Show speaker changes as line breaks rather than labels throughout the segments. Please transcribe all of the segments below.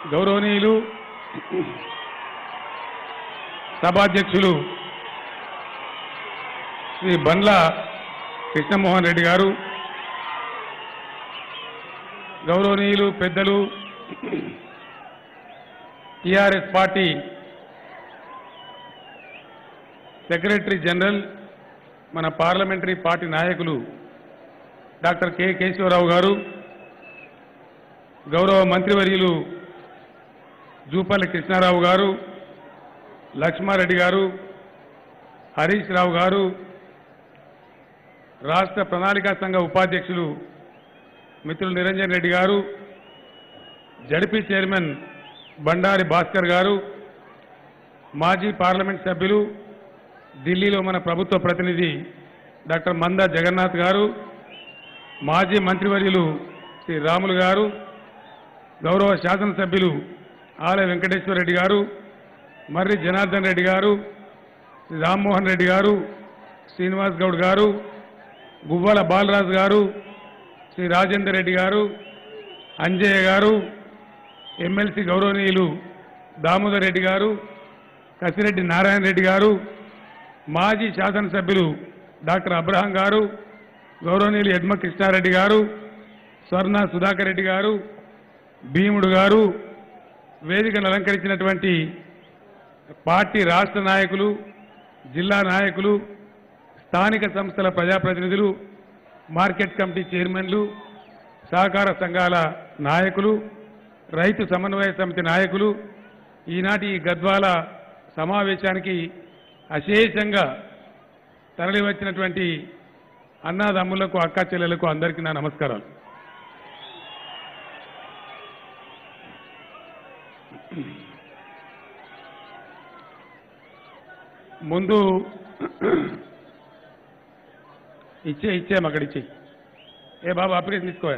గౌరవనీయులు సభాధ్యక్షులు శ్రీ బండ్ల కృష్ణమోహన్ రెడ్డి గారు గౌరవనీయులు పెద్దలు టిఆర్ఎస్ పార్టీ సెక్రటరీ జనరల్ మన పార్లమెంటరీ పార్టీ నాయకులు డాక్టర్ కె కేశవరావు గారు గౌరవ మంత్రివర్యులు జూపల్లి కృష్ణారావు గారు లక్ష్మారెడ్డి గారు హరీష్ రావు గారు రాష్ట్ర ప్రణాళికా సంఘ ఉపాధ్యక్షులు మిత్రులు నిరంజన్ రెడ్డి గారు జడిపి చైర్మన్ బండారి భాస్కర్ గారు మాజీ పార్లమెంట్ సభ్యులు ఢిల్లీలో మన ప్రభుత్వ ప్రతినిధి డాక్టర్ మంద జగన్నాథ్ గారు మాజీ మంత్రివర్యులు శ్రీ రాములు గారు గౌరవ శాసనసభ్యులు ఆలయ వెంకటేశ్వర రెడ్డి గారు మర్రి జనార్దన్ రెడ్డి గారు శ్రీ రామ్మోహన్ రెడ్డి గారు శ్రీనివాస్ గౌడ్ గారు గువ్వల బాలరాజు గారు శ్రీ రాజేందర్ రెడ్డి గారు అంజయ్య గారు ఎమ్మెల్సీ గౌరవనీయులు దామోదర్ రెడ్డి గారు కసిరెడ్డి నారాయణ రెడ్డి గారు మాజీ శాసనసభ్యులు డాక్టర్ అబ్రహాం గారు గౌరవనీయులు యడ్మ కృష్ణారెడ్డి గారు స్వర్ణ సుధాకర్ రెడ్డి గారు భీముడు గారు వేదికను అలంకరించినటువంటి పార్టీ రాష్ట్ర నాయకులు జిల్లా నాయకులు స్థానిక సంస్థల ప్రజాప్రతినిధులు మార్కెట్ కమిటీ చైర్మన్లు సహకార సంఘాల నాయకులు రైతు సమన్వయ సమితి నాయకులు ఈనాటి ఈ గద్వాల సమావేశానికి అశేషంగా తరలివచ్చినటువంటి అన్నాదమ్ములకు అక్క చెల్లెలకు అందరికీ నా నమస్కారాలు ముందు ఇచ్చే ఇచ్చేం అక్కడ ఇచ్చే ఏ బాబు అప్లికేషన్ తీసుకో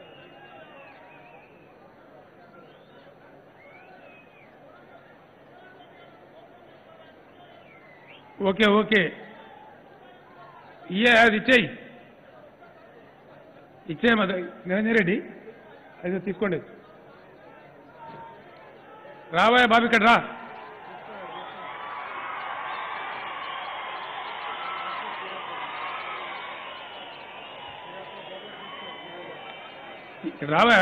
ఓకే ఓకే ఇయ్యే అది ఇచ్చేయి ఇచ్చేయం అది నిరంజన్ రెడ్డి అది తీసుకోండి రాబోయే బాబు ఇక్కడ రా ఇక్కడ రావా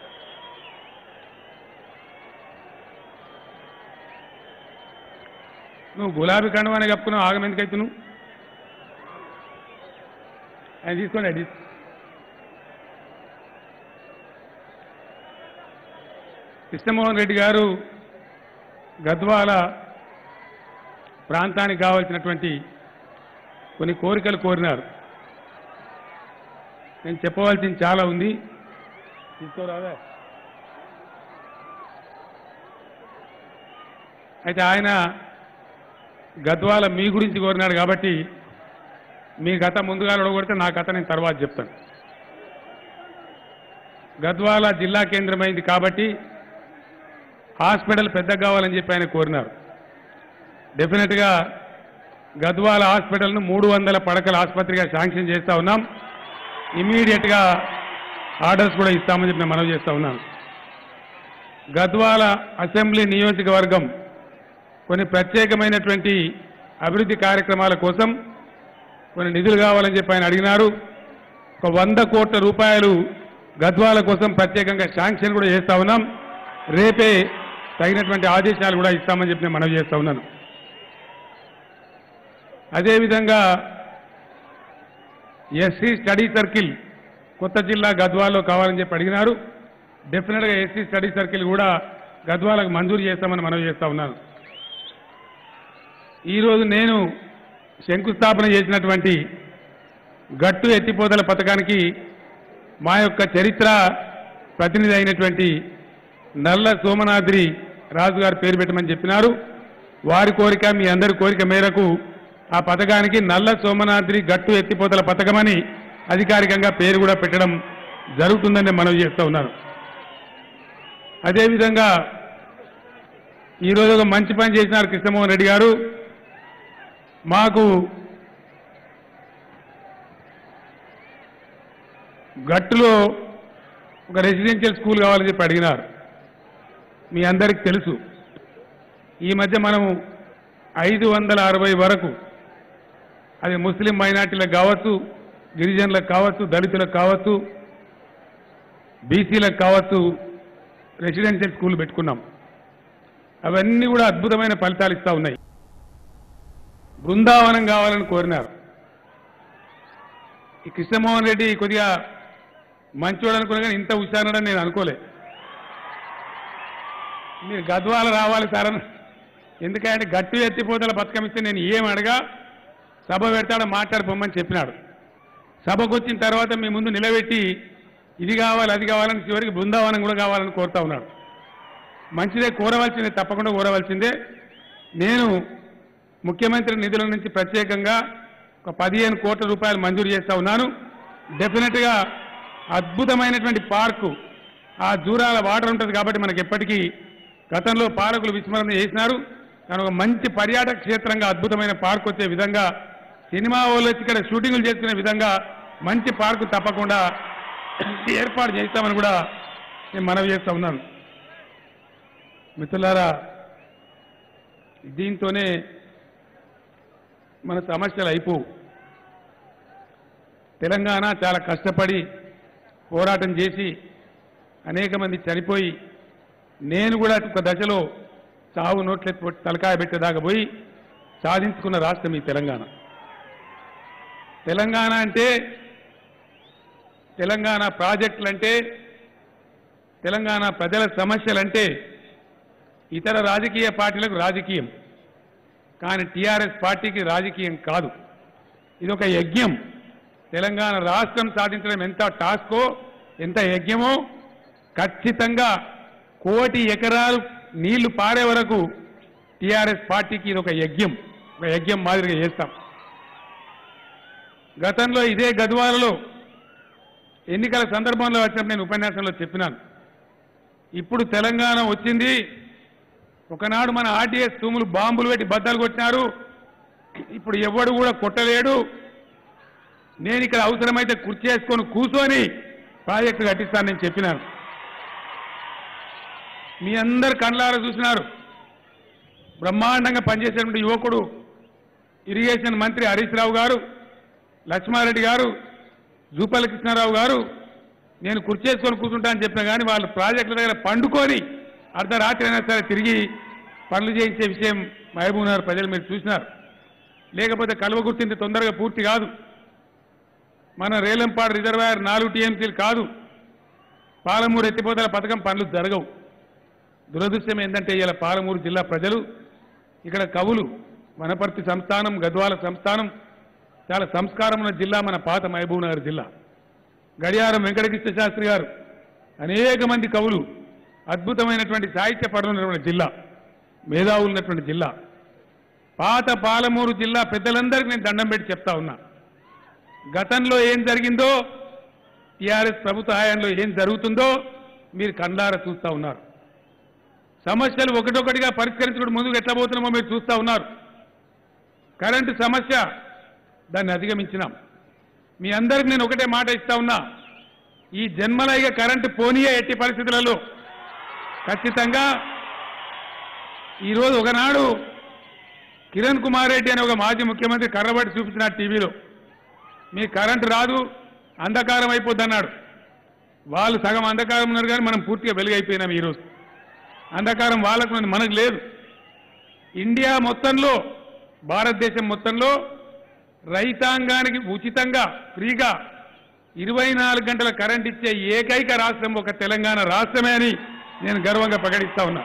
నువ్వు గులాబీ కండవానే కప్పుకున్నావు ఆగం ఎందుకైతే నువ్వు ఆయన తీసుకోండి అది కృష్ణమోహన్ రెడ్డి గారు గద్వాల ప్రాంతానికి కావాల్సినటువంటి కొన్ని కోరికలు కోరినారు నేను చెప్పవలసింది చాలా ఉంది తీసుకోరాదా అయితే ఆయన గద్వాల మీ గురించి కోరినాడు కాబట్టి మీ గత ముందుగా కొడితే నా కథ నేను తర్వాత చెప్తాను గద్వాల జిల్లా కేంద్రమైంది కాబట్టి హాస్పిటల్ పెద్దగా కావాలని చెప్పి ఆయన కోరినారు డెఫినెట్గా గద్వాల హాస్పిటల్ను మూడు వందల పడకల ఆసుపత్రిగా శాంక్షన్ చేస్తా ఉన్నాం ఇమీడియట్గా ఆర్డర్స్ కూడా ఇస్తామని చెప్పి నేను మనవి చేస్తా ఉన్నాను గద్వాల అసెంబ్లీ నియోజకవర్గం కొన్ని ప్రత్యేకమైనటువంటి అభివృద్ధి కార్యక్రమాల కోసం కొన్ని నిధులు కావాలని చెప్పి ఆయన అడిగినారు ఒక వంద కోట్ల రూపాయలు గద్వాల కోసం ప్రత్యేకంగా శాంక్షన్ కూడా చేస్తా ఉన్నాం రేపే తగినటువంటి ఆదేశాలు కూడా ఇస్తామని చెప్పి నేను మనవి చేస్తా ఉన్నాను అదేవిధంగా ఎస్సీ స్టడీ సర్కిల్ కొత్త జిల్లా గద్వాల్లో కావాలని చెప్పి అడిగినారు డెఫినెట్గా ఎస్సీ స్టడీ సర్కిల్ కూడా గద్వాలకు మంజూరు చేస్తామని మనవి చేస్తా ఉన్నాను ఈరోజు నేను శంకుస్థాపన చేసినటువంటి గట్టు ఎత్తిపోతల పథకానికి మా యొక్క చరిత్ర ప్రతినిధి అయినటువంటి నల్ల సోమనాద్రి రాజు గారు పేరు పెట్టమని చెప్పినారు వారి కోరిక మీ అందరి కోరిక మేరకు ఆ పథకానికి నల్ల సోమనాద్రి గట్టు ఎత్తిపోతల పథకమని అధికారికంగా పేరు కూడా పెట్టడం జరుగుతుందని నేను మనవి చేస్తూ ఉన్నాను అదేవిధంగా ఈరోజు ఒక మంచి పని చేసినారు కృష్ణమోహన్ రెడ్డి గారు మాకు గట్టులో ఒక రెసిడెన్షియల్ స్కూల్ కావాలని చెప్పి అడిగినారు మీ అందరికీ తెలుసు ఈ మధ్య మనము ఐదు వందల అరవై వరకు అది ముస్లిం మైనార్టీలకు కావచ్చు గిరిజనులకు కావచ్చు దళితులకు కావచ్చు బీసీలకు కావచ్చు రెసిడెన్షియల్ స్కూల్ పెట్టుకున్నాం అవన్నీ కూడా అద్భుతమైన ఫలితాలు ఇస్తా ఉన్నాయి బృందావనం కావాలని కోరినారు ఈ కృష్ణమోహన్ రెడ్డి కొద్దిగా మంచోడు అనుకున్నా కానీ ఇంత హుషారని నేను అనుకోలే మీరు గద్వాల రావాలి సార్ అని ఎందుకంటే గట్టు ఎత్తిపోతల పథకం ఇస్తే నేను ఏం అడగా సభ పెడతాడో మాట్లాడిపోమని చెప్పినాడు సభకు వచ్చిన తర్వాత మీ ముందు నిలబెట్టి ఇది కావాలి అది కావాలని చివరికి బృందావనం కూడా కావాలని కోరుతా ఉన్నాడు మంచిదే కోరవలసిందే తప్పకుండా కోరవలసిందే నేను ముఖ్యమంత్రి నిధుల నుంచి ప్రత్యేకంగా ఒక పదిహేను కోట్ల రూపాయలు మంజూరు చేస్తా ఉన్నాను డెఫినెట్గా అద్భుతమైనటువంటి పార్కు ఆ జూరాల వాటర్ ఉంటుంది కాబట్టి మనకి ఎప్పటికీ గతంలో పాలకులు విస్మరణ చేసినారు కానీ ఒక మంచి పర్యాటక క్షేత్రంగా అద్భుతమైన పార్క్ వచ్చే విధంగా సినిమా వాళ్ళు వచ్చి ఇక్కడ షూటింగులు చేసుకునే విధంగా మంచి పార్కు తప్పకుండా ఏర్పాటు చేస్తామని కూడా నేను మనవి చేస్తా ఉన్నాను మిత్రులారా దీంతోనే మన సమస్యలు అయిపోవు తెలంగాణ చాలా కష్టపడి పోరాటం చేసి అనేక మంది చనిపోయి నేను కూడా ఒక దశలో చావు నోట్లెత్తి పొట్టి తలకాయ పెట్టేదాకా పోయి సాధించుకున్న రాష్ట్రం ఈ తెలంగాణ తెలంగాణ అంటే తెలంగాణ ప్రాజెక్టులంటే తెలంగాణ ప్రజల సమస్యలంటే ఇతర రాజకీయ పార్టీలకు రాజకీయం కానీ టీఆర్ఎస్ పార్టీకి రాజకీయం కాదు ఇది ఒక యజ్ఞం తెలంగాణ రాష్ట్రం సాధించడం ఎంత టాస్కో ఎంత యజ్ఞమో ఖచ్చితంగా కోటి ఎకరాలు నీళ్లు పారే వరకు టీఆర్ఎస్ పార్టీకి ఇది ఒక యజ్ఞం ఒక యజ్ఞం మాదిరిగా చేస్తాం గతంలో ఇదే గద్వాలలో ఎన్నికల సందర్భంలో వచ్చినప్పుడు నేను ఉపన్యాసంలో చెప్పినాను ఇప్పుడు తెలంగాణ వచ్చింది ఒకనాడు మన ఆర్టీఎస్ తూములు బాంబులు పెట్టి బద్దలు కొట్టినారు ఇప్పుడు ఎవడు కూడా కొట్టలేడు నేను ఇక్కడ అవసరమైతే కుర్చీ వేసుకొని కూర్చొని ప్రాజెక్టు కట్టిస్తానని నేను చెప్పినాను మీ అందరు కళ్ళారా చూసినారు బ్రహ్మాండంగా పనిచేసేటువంటి యువకుడు ఇరిగేషన్ మంత్రి హరీష్ రావు గారు లక్ష్మారెడ్డి గారు జూపల్లి కృష్ణారావు గారు నేను కుర్చేసుకొని కూర్చుంటా అని చెప్పినా కానీ వాళ్ళు ప్రాజెక్టుల దగ్గర పండుకొని అర్ధరాత్రి అయినా సరే తిరిగి పనులు చేయించే విషయం మహబూబ్ నగర్ ప్రజలు మీరు చూసినారు లేకపోతే కలువ గుర్తింది తొందరగా పూర్తి కాదు మన రేలంపాడు రిజర్వాయర్ నాలుగు టీఎంసీలు కాదు పాలమూరు ఎత్తిపోతల పథకం పనులు జరగవు దురదృష్టం ఏంటంటే ఇలా పాలమూరు జిల్లా ప్రజలు ఇక్కడ కవులు వనపర్తి సంస్థానం గద్వాల సంస్థానం చాలా సంస్కారం ఉన్న జిల్లా మన పాత మహబూబ్ నగర్ జిల్లా గడియారం వెంకటకృష్ణ శాస్త్రి గారు అనేక మంది కవులు అద్భుతమైనటువంటి సాహిత్య పరులు ఉన్నటువంటి జిల్లా మేధావులు ఉన్నటువంటి జిల్లా పాత పాలమూరు జిల్లా పెద్దలందరికీ నేను దండం పెట్టి చెప్తా ఉన్నా గతంలో ఏం జరిగిందో టీఆర్ఎస్ ప్రభుత్వ హయాంలో ఏం జరుగుతుందో మీరు కండార చూస్తా ఉన్నారు సమస్యలు ఒకటొకటిగా పరిష్కరించుకుంటూ ముందుకు ఎట్లా పోతున్నామో మీరు చూస్తా ఉన్నారు కరెంటు సమస్య దాన్ని అధిగమించినాం మీ అందరికి నేను ఒకటే మాట ఇస్తా ఉన్నా ఈ జన్మలైగా కరెంటు పోనీయే ఎట్టి పరిస్థితులలో ఖచ్చితంగా ఈరోజు ఒకనాడు కిరణ్ కుమార్ రెడ్డి అనే ఒక మాజీ ముఖ్యమంత్రి కర్రబట్టి చూపించిన టీవీలో మీ కరెంటు రాదు అంధకారం అయిపోద్ది అన్నాడు వాళ్ళు సగం అంధకారం ఉన్నారు కానీ మనం పూర్తిగా వెలుగైపోయినాం ఈరోజు అంధకారం వాళ్ళకు ఉన్నది, మనకు లేదు ఇండియా మొత్తంలో భారతదేశం మొత్తంలో రైతాంగానికి ఉచితంగా ఫ్రీగా ఇరవై నాలుగు గంటల కరెంట్ ఇచ్చే ఏకైక రాష్ట్రం ఒక తెలంగాణ రాష్ట్రమే అని నేను గర్వంగా ప్రకటిస్తా ఉన్నా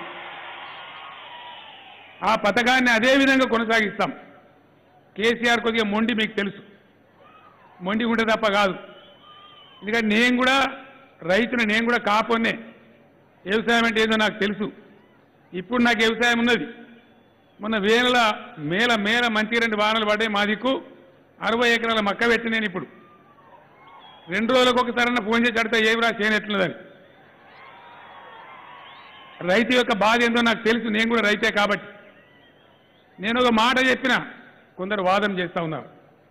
ఆ పథకాన్ని అదే విధంగా కొనసాగిస్తాం కేసీఆర్ కొద్దిగా మొండి మీకు తెలుసు మొండి ఉంటే తప్ప కాదు ఎందుకంటే నేను కూడా రైతుని నేను కూడా కాపోనే వ్యవసాయం అంటే ఏదో నాకు తెలుసు ఇప్పుడు నాకు వ్యవసాయం ఉన్నది మొన్న వేల మేల మేల మంచి రెండు వానలు పడ్డాయి మా దిక్కు అరవై ఎకరాల మక్క పెట్టి నేను ఇప్పుడు రెండు రోజులకు ఒకసారన్నా ఫోన్ చేసి అడితే ఏమి రా చేయనట్లున్నదని రైతు యొక్క బాధ ఏందో నాకు తెలుసు నేను కూడా రైతే కాబట్టి నేను ఒక మాట చెప్పిన కొందరు వాదన చేస్తా ఉన్నారు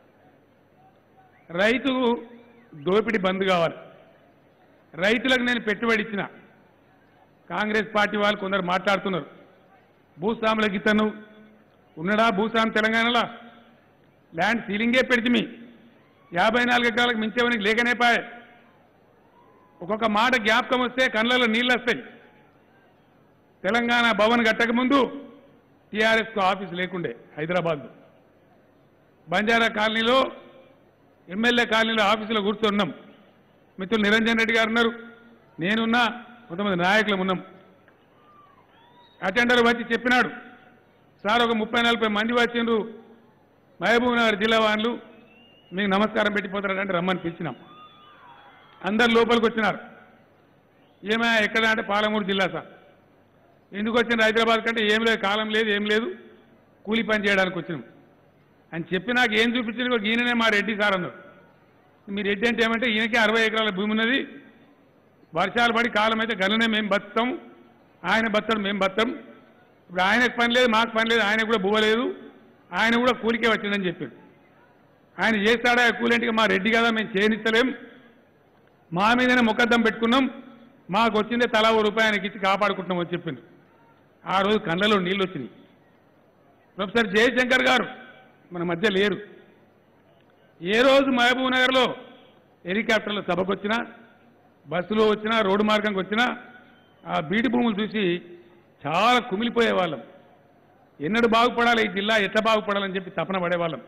రైతు దోపిడి బంద్ కావాలి రైతులకు నేను పెట్టుబడి ఇచ్చిన కాంగ్రెస్ పార్టీ వాళ్ళు కొందరు మాట్లాడుతున్నారు భూస్వాముల గిత్తను ఉన్నడా భూస్వామి తెలంగాణలో ల్యాండ్ సీలింగే పెడిచిమి యాభై నాలుగు ఎకరాలకు మించేవనికి లేకనే పాయే ఒక్కొక్క మాట జ్ఞాపకం వస్తే కళ్ళలో నీళ్ళు వస్తాయి తెలంగాణ భవన్ కట్టక ముందు టీఆర్ఎస్కు ఆఫీస్ లేకుండే హైదరాబాద్లో బంజారా కాలనీలో ఎమ్మెల్యే కాలనీలో ఆఫీసులో కూర్చున్నాం మిత్రులు నిరంజన్ రెడ్డి గారు ఉన్నారు నేనున్నా కొంతమంది నాయకులు ఉన్నాం అటెండర్ వచ్చి చెప్పినాడు సార్ ఒక ముప్పై నలభై మంది వచ్చిండ్రు మహబూబ్ నగర్ జిల్లా వాళ్ళు మీకు నమస్కారం పెట్టిపోతారంటే రమ్మని పిలిచినాం అందరు లోపలికి వచ్చినారు ఏమైనా ఎక్కడ అంటే పాలమూరు జిల్లా సార్ ఎందుకు వచ్చిండ్రు హైదరాబాద్ కంటే ఏం లేదు కాలం లేదు ఏం లేదు కూలి పని చేయడానికి వచ్చినాం అని చెప్పి నాకు ఏం చూపించింది కూడా ఈయననే మా రెడ్డి సార్ అన్నారు మీ రెడ్డి అంటే ఏమంటే ఈయనకే అరవై ఎకరాల భూమి ఉన్నది వర్షాలు పడి కాలం అయితే గనునే మేము బతాం ఆయన బతాడు మేము బతాం ఇప్పుడు ఆయనకు పని లేదు మాకు పని లేదు ఆయన కూడా బువ్వలేదు ఆయన కూడా కూలికే వచ్చిందని చెప్పాడు ఆయన చేస్తాడా కూలింటికి మా రెడ్డి కదా మేము చేయనిస్తలేం మా మీదనే ముఖద్దం పెట్టుకున్నాం మాకు వచ్చిందే తలా ఓ రూపాయి ఆయనకి ఇచ్చి కాపాడుకుంటున్నాం అని చెప్పింది ఆ రోజు కళ్ళలో నీళ్ళు వచ్చినాయి ప్రొఫెసర్ జయశంకర్ గారు మన మధ్య లేరు ఏ రోజు మహబూబ్ నగర్లో హెలికాప్టర్లో సభకు వచ్చినా బస్సులో వచ్చినా రోడ్డు మార్గంకి వచ్చినా ఆ బీటి భూములు చూసి చాలా కుమిలిపోయే వాళ్ళం ఎన్నడు బాగుపడాలి ఈ జిల్లా ఎట్లా బాగుపడాలని చెప్పి తపన పడేవాళ్ళం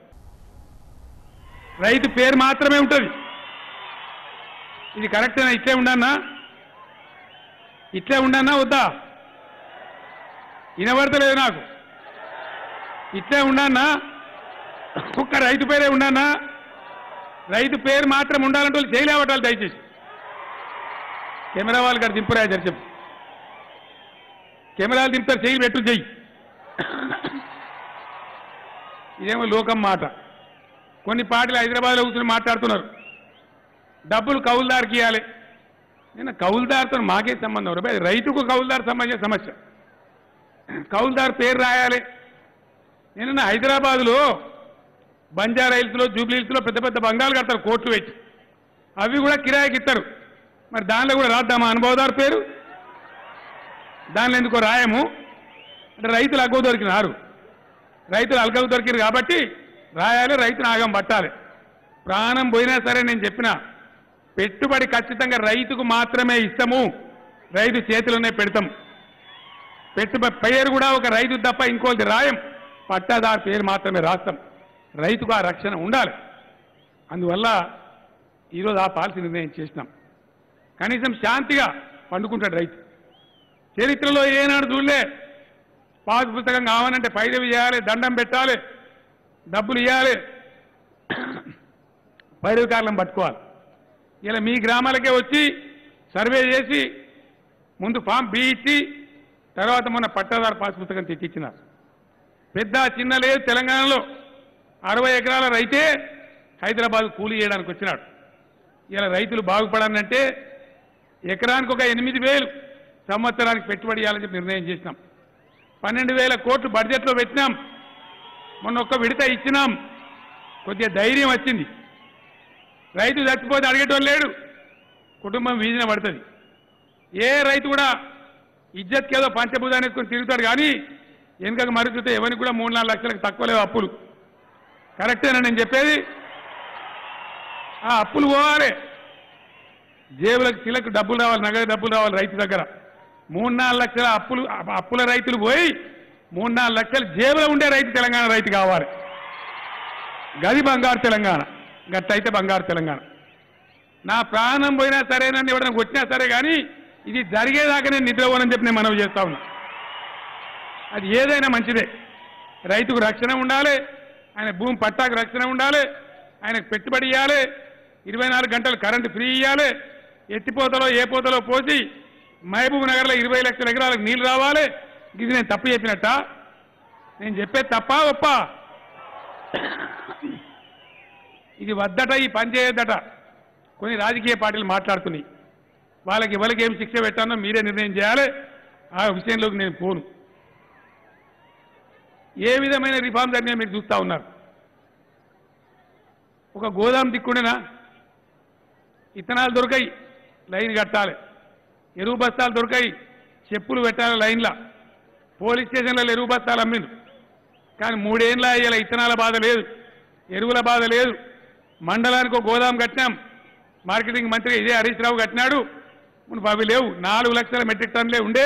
రైతు పేరు మాత్రమే ఉంటుంది ఇది కరెక్టేనా ఇట్లే ఉండన్నా ఇట్లే ఉండన్నా వద్దా వినబడతలేదు నాకు ఇట్లే ఉండన్నా ఒక్క రైతు పేరే ఉండన్నా రైతు పేరు మాత్రం ఉండాలంటే వాళ్ళు చేయలేవటాలు దయచేసి కెమెరా వాళ్ళు గారు దింపురా జర చెప్పు కెమెరాలు దింపుతారు చేయి పెట్టు చెయ్యి ఇదేమో లోకం మాట కొన్ని పార్టీలు హైదరాబాద్లో కూర్చొని మాట్లాడుతున్నారు డబ్బులు కౌలుదారికి ఇవ్వాలి నేను కౌలుదారితో మాకే సంబంధం రా భయ్. రైతుకు కౌలుదారు సంబంధించిన సమస్య కౌలుదారు పేరు రాయాలి నేను హైదరాబాద్లో బంజారా హిల్స్లో జూబ్లీ హిల్స్లో పెద్ద పెద్ద బంగాలు కడతారు కోట్లు పెట్టి అవి కూడా కిరాయికి ఇస్తారు మరి దానిలో కూడా రాద్దామా అనుభవదారు పేరు దానిలో ఎందుకో రాయము అంటే రైతులు అగ్గవ దొరికినారు రైతులు అలకలు దొరికారు కాబట్టి రాయాలి రైతును ఆగం పట్టాలి ప్రాణం పోయినా సరే నేను చెప్పిన పెట్టుబడి ఖచ్చితంగా రైతుకు మాత్రమే ఇస్తాము రైతు చేతిలోనే పెడతాం పెట్టుబడి పేరు కూడా ఒక రైతు తప్ప ఇంకోటి రాయం పట్టాదారు పేరు మాత్రమే రాస్తాం రైతుకు ఆ రక్షణ ఉండాలి అందువల్ల ఈరోజు ఆ పాలసీ నిర్ణయం చేసినాం కనీసం శాంతిగా పండుకుంటాడు రైతు చరిత్రలో ఏనాడు చూడలే పాస్ పుస్తకం కావాలంటే పైరవి చేయాలి దండం పెట్టాలి డబ్బులు ఇవ్వాలి పైరవికారులను పట్టుకోవాలి ఇలా మీ గ్రామాలకే వచ్చి సర్వే చేసి ముందు ఫామ్ బి ఇచ్చి తర్వాత మొన్న పట్టాదారు పాస్ పుస్తకం తెచ్చిచ్చినారు పెద్ద చిన్న లేదు తెలంగాణలో అరవై ఎకరాల రైతే హైదరాబాద్ కూలి చేయడానికి వచ్చినాడు ఇలా రైతులు బాగుపడాలంటే ఎకరానికి ఒక ఎనిమిది వేలు సంవత్సరానికి పెట్టుబడి ఇవ్వాలని చెప్పి నిర్ణయం చేసినాం పన్నెండు వేల కోట్లు బడ్జెట్లో పెట్టినాం మొన్న ఒక్క విడత ఇచ్చినాం కొద్దిగా ధైర్యం వచ్చింది రైతు చచ్చిపోతే అడిగేటోళ్ళు లేడు కుటుంబం వీధిన పడుతుంది ఏ రైతు కూడా ఇజ్జత్కి ఏదో పంచభూతాన్ని వేసుకొని తిరుగుతాడు కానీ వెనుకకు మరి చూస్తే ఎవరికి కూడా మూడు నాలుగు లక్షలకు తక్కువ లేవు అప్పులు కరెక్టేనా నేను చెప్పేది ఆ అప్పులు పోవాలి జేబులకు చిలకు డబ్బులు రావాలి నగదు డబ్బులు రావాలి రైతు దగ్గర మూడు నాలుగు లక్షల అప్పులు అ- అప్పుల రైతులు పోయి మూడు నాలుగు లక్షలు జేబులో ఉండే రైతు తెలంగాణ రైతు కావాలి గది బంగారు తెలంగాణ గట్టయితే బంగారు తెలంగాణ నా ప్రాణం పోయినా సరే నన్ను ఎవరైనా కొట్టినా సరే కానీ ఇది జరిగేదాకా నేను నిద్రపోనని చెప్పి నేను మనవి చేస్తా ఉన్నా అది ఏదైనా మంచిదే రైతుకు రక్షణ ఉండాలి ఆయన భూమి పట్టాకు రక్షణ ఉండాలి ఆయనకు పెట్టుబడి ఇవ్వాలి ఇరవై నాలుగు గంటలు కరెంటు ఫ్రీ ఇవ్వాలి ఎత్తిపోతలో ఏ పోతలో పోసి మహబూబ్ నగర్లో ఇరవై లక్షల ఎకరాలకు నీళ్లు రావాలి ఇది నేను తప్పు చెప్పినట్ట నేను చెప్పేది తప్ప ఒప్ప ఇది వద్దట ఈ పని చేయొద్దట కొన్ని రాజకీయ పార్టీలు మాట్లాడుతున్నాయి వాళ్ళకి ఎవరికి ఏం శిక్ష పెట్టానో మీరే నిర్ణయం చేయాలి ఆ విషయంలోకి నేను పోను ఏ విధమైన రిఫార్మ్ జరిగినా మీరు చూస్తా ఉన్నారు ఒక గోదాం దిక్కుండేనా ఇత్తనాలు దొరకాయి లైన్ కట్టాలి ఎరువు బస్తాలు దొరకాయి చెప్పులు పెట్టాలి లైన్లా పోలీస్ స్టేషన్లలో ఎరువు బస్తాలు అమ్మిండు కానీ మూడేళ్ళ ఇలా ఇత్తనాల బాధ లేదు ఎరువుల బాధ లేదు మండలానికి ఒక గోదాం కట్టినాం మార్కెటింగ్ మంత్రి ఇదే హరీష్ రావు కట్టినాడు మునుపు అవి లేవు నాలుగు లక్షల మెట్రిక్ టన్నులే ఉండే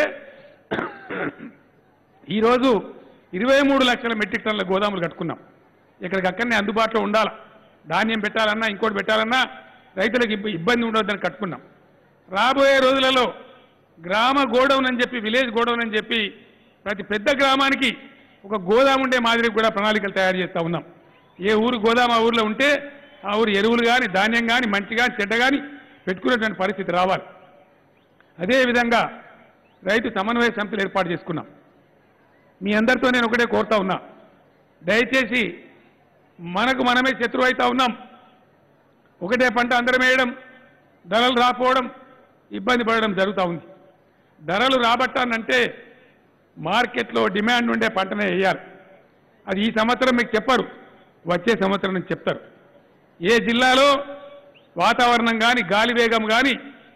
ఈరోజు ఇరవై మూడు లక్షల మెట్రిక్ టన్నుల గోదాములు కట్టుకున్నాం ఇక్కడికి అక్కడనే అందుబాటులో ఉండాలి ధాన్యం పెట్టాలన్నా ఇంకోటి పెట్టాలన్నా రైతులకు ఇబ్బ- ఇబ్బంది ఉండొద్దని కట్టుకున్నాం రాబోయే రోజులలో గ్రామ గోడౌన్ అని చెప్పి విలేజ్ గోడౌన్ అని చెప్పి ప్రతి పెద్ద గ్రామానికి ఒక గోదాం ఉండే మాదిరి కూడా ప్రణాళికలు తయారు చేస్తూ ఉన్నాం ఏ ఊరు గోదాం ఆ ఊర్లో ఉంటే ఆ ఊరు ఎరువులు కానీ ధాన్యం కానీ మంచి కానీ చెడ్డ కానీ పెట్టుకునేటువంటి పరిస్థితి రావాలి అదేవిధంగా రైతు సమన్వయ సమితులు ఏర్పాటు చేసుకున్నాం మీ అందరితో నేను ఒకటే కోరుతా ఉన్నా దయచేసి మనకు మనమే శత్రువు అవుతా ఉన్నాం ఒకటే పంట అందరం వేయడం ధరలు రాకపోవడం ఇబ్బంది పడడం జరుగుతూ ఉంది ధరలు రాబట్టానంటే మార్కెట్లో డిమాండ్ ఉండే పంటనే వేయాలి అది ఈ సంవత్సరం మీకు చెప్పరు వచ్చే సంవత్సరం నుంచి చెప్తారు ఏ జిల్లాలో వాతావరణం కానీ గాలి వేగం కానీ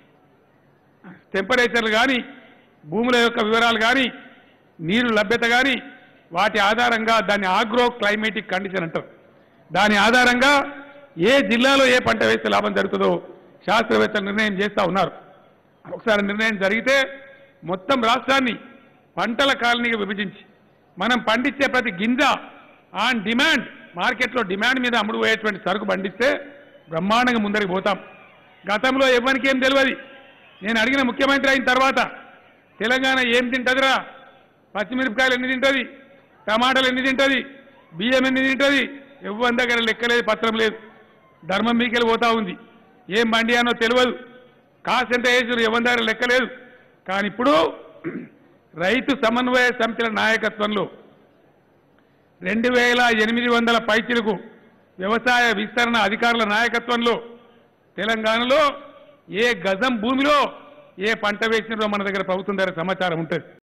టెంపరేచర్లు కానీ భూముల యొక్క వివరాలు కానీ నీరు లభ్యత కానీ వాటి ఆధారంగా దాన్ని ఆగ్రో క్లైమేటిక్ కండిషన్ అంటారు దాని ఆధారంగా ఏ జిల్లాలో ఏ పంట వేస్తే లాభం జరుగుతుందో శాస్త్రవేత్తలు నిర్ణయం చేస్తూ ఉన్నారు ఒకసారి నిర్ణయం జరిగితే మొత్తం రాష్ట్రాన్ని పంటల కాలనీగా విభజించి మనం పండించే ప్రతి గింజ ఆన్ డిమాండ్ మార్కెట్లో డిమాండ్ మీద అమ్ముడు పోయేటువంటి సరుకు పండిస్తే బ్రహ్మాండంగా ముందరికి పోతాం గతంలో ఎవరికి ఏం తెలియదు నేను అడిగిన ముఖ్యమంత్రి అయిన తర్వాత తెలంగాణ ఏం తింటదిరా పచ్చిమిరపకాయలు ఎన్ని తింటది టమాటాలు ఎన్ని తింటది బియ్యం ఎన్ని తింటది ఎవ్వరి దగ్గర లెక్కలేదు పత్రం లేదు ధర్మం మీకెళ్ళి పోతా ఉంది ఏం బండి అనో తెలియదు కాసు ఎంత వేసారు ఎవరి దగ్గర లెక్కలేదు కానీ ఇప్పుడు రైతు సమన్వయ సమితుల నాయకత్వంలో రెండు వేల ఎనిమిది వందల పైచిలకు వ్యవసాయ విస్తరణ అధికారుల నాయకత్వంలో తెలంగాణలో ఏ గజం భూమిలో ఏ పంట వేసినారో మన దగ్గర ప్రభుత్వం దగ్గర సమాచారం ఉంటుంది